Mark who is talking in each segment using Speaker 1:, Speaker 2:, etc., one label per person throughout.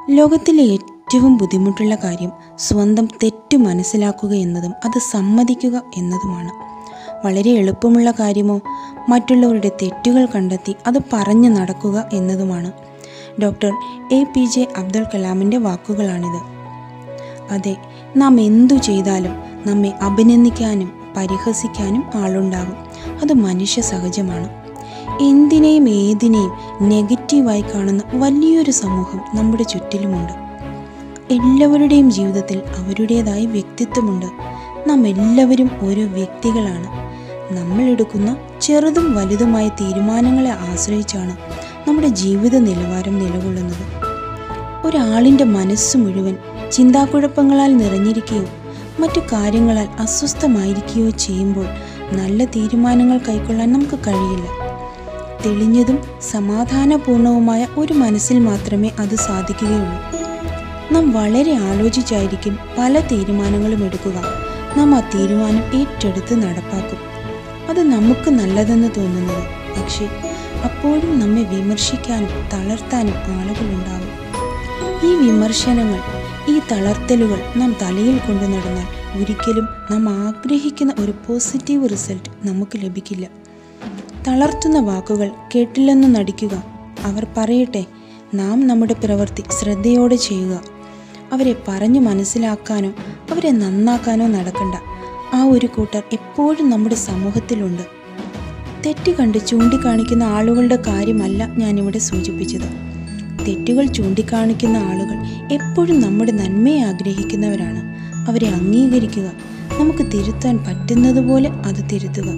Speaker 1: ലോകത്തിലെ ഏറ്റവും ബുദ്ധിമുട്ടുള്ള കാര്യം സ്വന്തം തെറ്റ് മനസ്സിലാക്കുക എന്നതും അത് സമ്മതിക്കുക എന്നതുമാണ് വളരെ എളുപ്പമുള്ള കാര്യമോ മറ്റുള്ളവരുടെ തെറ്റുകൾ കണ്ടെത്തി അത് പറഞ്ഞു നടക്കുക എന്നതുമാണ് doctor A P J Abdul കലാമിൻ്റെ വാക്കുകളാണിത് അതെ നാം എന്തു ചെയ്താലും നമ്മെ അഭിനന്ദിക്കാനും പരിഹസിക്കാനും ആളുണ്ടാകും അത് മനുഷ്യ സഹജമാണ് എന്തിനേയും ഏതിനേയും നെഗറ്റീവായി കാണുന്ന വലിയൊരു സമൂഹം നമ്മുടെ ചുറ്റിലുമുണ്ട് എല്ലാവരുടെയും ജീവിതത്തിൽ അവരുടേതായ വ്യക്തിത്വമുണ്ട് നാം എല്ലാവരും ഓരോ വ്യക്തികളാണ് നമ്മൾ എടുക്കുന്ന ചെറുതും വലുതുമായ തീരുമാനങ്ങളെ ആശ്രയിച്ചാണ് നമ്മുടെ ജീവിത നിലവാരം നിലകൊള്ളുന്നത് ഒരാളിൻ്റെ മനസ്സ് മുഴുവൻ ചിന്താക്കുഴപ്പങ്ങളാൽ നിറഞ്ഞിരിക്കുകയോ മറ്റു കാര്യങ്ങളാൽ അസ്വസ്ഥമായിരിക്കുകയോ ചെയ്യുമ്പോൾ നല്ല തീരുമാനങ്ങൾ കൈക്കൊള്ളാൻ നമുക്ക് കഴിയില്ല തെളിഞ്ഞതും സമാധാനപൂർണവുമായ ഒരു മനസ്സിൽ മാത്രമേ അത് സാധിക്കുകയുള്ളൂ നാം വളരെ ആലോചിച്ചായിരിക്കും പല തീരുമാനങ്ങളും എടുക്കുക നാം ആ തീരുമാനം ഏറ്റെടുത്ത് നടപ്പാക്കും അത് നമുക്ക് നല്ലതെന്ന് തോന്നുന്നത് പക്ഷേ അപ്പോഴും നമ്മെ വിമർശിക്കാനും തളർത്താനും ആളുകളുണ്ടാവും ഈ വിമർശനങ്ങൾ ഈ തളർത്തലുകൾ നാം തലയിൽ കൊണ്ടു നടന്നാൽ ഒരിക്കലും നാം ആഗ്രഹിക്കുന്ന ഒരു പോസിറ്റീവ് റിസൾട്ട് നമുക്ക് ലഭിക്കില്ല തളർത്തുന്ന വാക്കുകൾ കേട്ടില്ലെന്ന് നടിക്കുക അവർ പറയട്ടെ നാം നമ്മുടെ പ്രവൃത്തി ശ്രദ്ധയോടെ ചെയ്യുക അവരെ പറഞ്ഞു മനസ്സിലാക്കാനോ അവരെ നന്നാക്കാനോ നടക്കണ്ട ആ ഒരു കൂട്ടർ എപ്പോഴും നമ്മുടെ സമൂഹത്തിലുണ്ട് തെറ്റ് കണ്ട് ചൂണ്ടിക്കാണിക്കുന്ന ആളുകളുടെ കാര്യമല്ല ഞാനിവിടെ സൂചിപ്പിച്ചത് തെറ്റുകൾ ചൂണ്ടിക്കാണിക്കുന്ന ആളുകൾ എപ്പോഴും നമ്മുടെ നന്മയെ ആഗ്രഹിക്കുന്നവരാണ് അവരെ അംഗീകരിക്കുക നമുക്ക് തിരുത്താൻ പറ്റുന്നതുപോലെ അത് തിരുത്തുക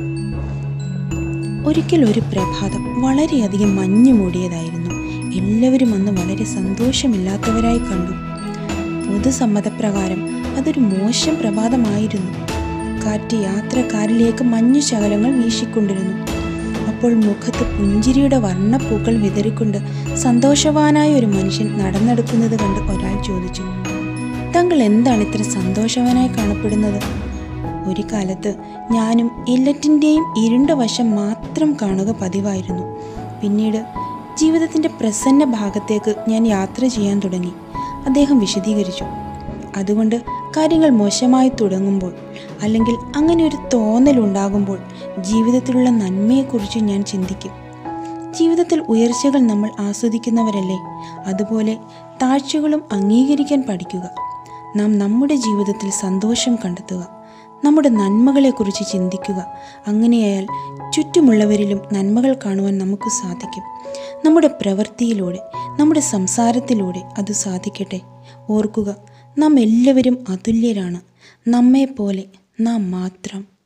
Speaker 1: ഒരിക്കൽ ഒരു പ്രഭാതം വളരെയധികം മഞ്ഞു മൂടിയതായിരുന്നു എല്ലാവരും അന്ന് വളരെ സന്തോഷമില്ലാത്തവരായി കണ്ടു പൊതുസമ്മതപ്രകാരം അതൊരു മോശം പ്രഭാതമായിരുന്നു കാറ്റ് യാത്രക്കാരിലേക്ക് മഞ്ഞു ശകലങ്ങൾ വീശിക്കൊണ്ടിരുന്നു അപ്പോൾ മുഖത്ത് പുഞ്ചിരിയുടെ വർണ്ണപ്പൂക്കൾ വിതറിക്കൊണ്ട് സന്തോഷവാനായ ഒരു മനുഷ്യൻ നടന്നെടുക്കുന്നത് കണ്ട് ഒരാൾ ചോദിച്ചു താങ്കൾ എന്താണ് ഇത്ര സന്തോഷവാനായി കാണപ്പെടുന്നത് ഒരു കാലത്ത് ഞാനും എല്ലാറ്റിൻ്റെയും ഇരുണ്ട വശം മാത്രം കാണുക പതിവായിരുന്നു പിന്നീട് ജീവിതത്തിൻ്റെ പ്രസന്ന ഭാഗത്തേക്ക് ഞാൻ യാത്ര ചെയ്യാൻ തുടങ്ങി അദ്ദേഹം വിശദീകരിച്ചു അതുകൊണ്ട് കാര്യങ്ങൾ മോശമായി തുടങ്ങുമ്പോൾ അല്ലെങ്കിൽ അങ്ങനെ ഒരു തോന്നൽ ഉണ്ടാകുമ്പോൾ ജീവിതത്തിലുള്ള നന്മയെക്കുറിച്ച് ഞാൻ ചിന്തിക്കും ജീവിതത്തിൽ ഉയർച്ചകൾ നമ്മൾ ആസ്വദിക്കുന്നവരല്ലേ അതുപോലെ താഴ്ചകളും അംഗീകരിക്കാൻ പഠിക്കുക നാം നമ്മുടെ ജീവിതത്തിൽ സന്തോഷം കണ്ടെത്തുക നമ്മുടെ നന്മകളെക്കുറിച്ച് ചിന്തിക്കുക അങ്ങനെയായാൽ ചുറ്റുമുള്ളവരിലും നന്മകൾ കാണുവാൻ നമുക്ക് സാധിക്കും നമ്മുടെ പ്രവൃത്തിയിലൂടെ നമ്മുടെ സംസാരത്തിലൂടെ അത് സാധിക്കട്ടെ ഓർക്കുക നാം എല്ലാവരും അതുല്യരാണ് നമ്മെപ്പോലെ നാം മാത്രം